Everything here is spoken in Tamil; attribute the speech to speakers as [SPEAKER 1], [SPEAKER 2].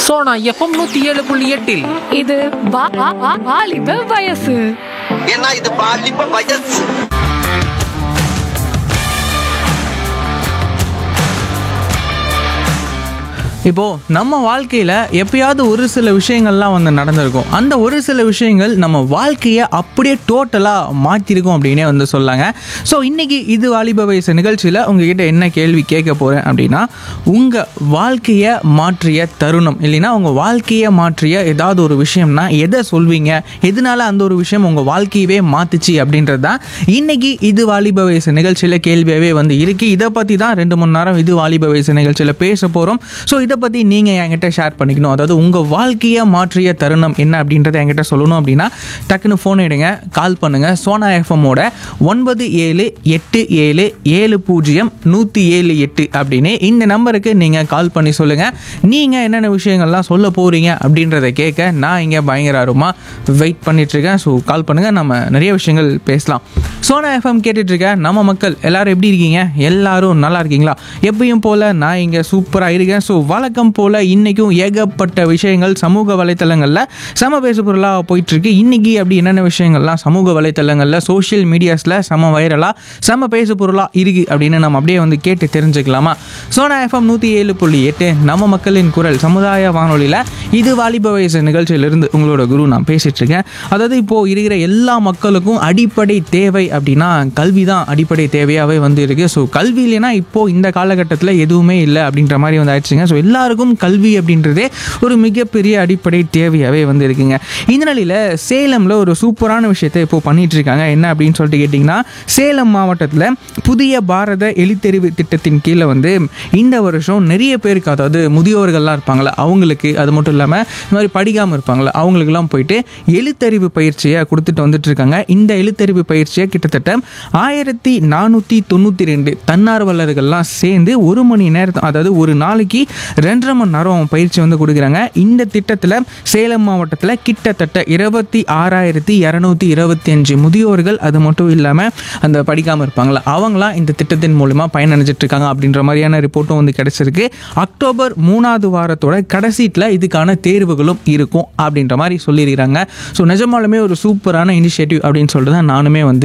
[SPEAKER 1] சோனா எஃப்எம் நூத்தி ஏழு புள்ளி எட்டில்
[SPEAKER 2] இது வா- வா- வா- வாலிப வயசு
[SPEAKER 3] ஏன்னா இது பாலிப்ப வயசு
[SPEAKER 4] இப்போ நம்ம வாழ்க்கையில எப்பயாவது ஒரு சில விஷயங்கள்லாம் வந்து நடந்திருக்கும் அந்த ஒரு சில விஷயங்கள் நம்ம வாழ்க்கையை அப்படியே டோட்டலா மாத்திருக்கும் அப்படின்னே வந்து சொல்லாங்க ஸோ இன்னைக்கு இது வாலிப வயசு நிகழ்ச்சியில உங்ககிட்ட என்ன கேள்வி கேட்க போறேன் அப்படின்னா உங்க வாழ்க்கையை மாற்றிய தருணம் இல்லைன்னா உங்க வாழ்க்கையை மாற்றிய ஏதாவது ஒரு விஷயம்னா எதை சொல்வீங்க எதனால அந்த ஒரு விஷயம் உங்க வாழ்க்கையவே மாத்துச்சு அப்படின்றது தான் இன்னைக்கு இது வாலிப வயசு நிகழ்ச்சியில கேள்வியாவே வந்து இருக்கு இதை பத்தி தான் ரெண்டு மணி நேரம் இது வாலிப வயசு நிகழ்ச்சியில பேச போறோம் ஸோ இதை பத்தி நீங்க என்கிட்ட ஷேர் பண்ணிக்கணும் அதாவது உங்க வாழ்க்கையை மாற்றிய தருணம் என்ன அப்படின்றத என்கிட்ட சொல்லணும் அப்படின்னா டக்குன்னு ஃபோன் எடுங்க கால் பண்ணுங்க சோனா எஃப்எம்மோட ஒன்பது ஏழு எட்டு ஏழு ஏழு பூஜ்ஜியம் நூற்றி ஏழு எட்டு அப்படின்னு இந்த நம்பருக்கு நீங்கள் கால் பண்ணி சொல்லுங்கள் நீங்கள் என்னென்ன விஷயங்கள்லாம் சொல்ல போகிறீங்க அப்படின்றத கேட்க நான் இங்கே பயங்கர ஆர்வமாக வெயிட் பண்ணிகிட்ருக்கேன் ஸோ கால் பண்ணுங்கள் நம்ம நிறைய விஷயங்கள் பேசலாம் சோனா எஃப்எம் கேட்டுட்ருக்க நம்ம மக்கள் எல்லாரும் எப்படி இருக்கீங்க எல்லாரும் நல்லா இருக்கீங்களா எப்பயும் போல் நான் இங்கே சூப்பராக இருக்கேன் ஸோ வழக்கம் போல் இன்றைக்கும் ஏகப்பட்ட விஷயங்கள் சமூக வலைத்தளங்களில் சம பேசு பொருளாக போயிட்டுருக்கு இன்றைக்கி அப்படி என்னென்ன விஷயங்கள்லாம் சமூக வலைத்தளங்களில் சோஷியல் மீடியாஸில் செம வைரலாக செம பேசு பொருளாக இருக்குது அப்படின்னு நம்ம அப்படியே வந்து கேட்டு தெரிஞ்சுக்கலாமா சோனா எஃப்எம் நூற்றி ஏழு புள்ளி எட்டு நம்ம மக்களின் குரல் சமுதாய வானொலியில் இது வாலிப வயசு நிகழ்ச்சியிலிருந்து உங்களோட குரு நான் பேசிகிட்டு இருக்கேன் அதாவது இப்போது இருக்கிற எல்லா மக்களுக்கும் அடிப்படை தேவை அப்படின்னா கல்வி தான் அடிப்படை தேவையாகவே வந்து இருக்குது ஸோ கல்வி இல்லைன்னா இப்போது இந்த காலகட்டத்தில் எதுவுமே இல்லை அப்படின்ற மாதிரி வந்து ஆயிடுச்சுங்க ஸோ எல்லாருக்கும் கல்வி அப்படின்றதே ஒரு மிகப்பெரிய அடிப்படை தேவையாகவே வந்து இருக்குங்க இந்த நிலையில் சேலமில் ஒரு சூப்பரான விஷயத்தை இப்போ பண்ணிட்டு இருக்காங்க என்ன அப்படின்னு சொல்லிட்டு கேட்டிங்கன்னா சேலம் மாவட்டத்தில் புதிய பாரத எழுத்தறிவு திட்டத்தின் கீழே வந்து இந்த வருஷம் நிறைய பேருக்கு அதாவது முதியோர்கள்லாம் இருப்பாங்களே அவங்களுக்கு அது மட்டும் இல்லாமல் இந்த மாதிரி படிக்காமல் இருப்பாங்களே அவங்களுக்குலாம் போயிட்டு எழுத்தறிவு பயிற்சியை கொடுத்துட்டு வந்துட்டு இருக்காங்க இந்த எழுத்தறிவு பயிற்சியை கிட்டத்தட்ட ஆயிரத்தி நானூற்றி தொண்ணூற்றி ரெண்டு தன்னார்வலர்கள்லாம் சேர்ந்து ஒரு மணி நேரத்து அதாவது ஒரு நாளைக்கு ரெண்டரை மணி நேரம் பயிற்சி வந்து கொடுக்குறாங்க இந்த திட்டத்தில் சேலம் மாவட்டத்தில் கிட்டத்தட்ட இருபத்தி ஆறாயிரத்தி இரநூத்தி இருபத்தி அஞ்சு முதியோர்கள் அது மட்டும் இல்லாமல் அந்த படிக்காமல் இருப்பாங்களா அவங்களாம் இந்த திட்டத்தின் மூலமா பயனடைஞ்சிட்டு இருக்காங்க அப்படின்ற மாதிரியான ரிப்போர்ட்டும் வந்து கிடைச்சிருக்கு அக்டோபர் மூணாவது வாரத்தோட கடைசீட்டில் இதுக்கான தேர்வுகளும் இருக்கும் அப்படின்ற மாதிரி சொல்லியிருக்கிறாங்க ஸோ நிஜமாலுமே ஒரு சூப்பரான இனிஷியேட்டிவ் அப்படின்னு சொல்லிட்டு தான் நானுமே வந்து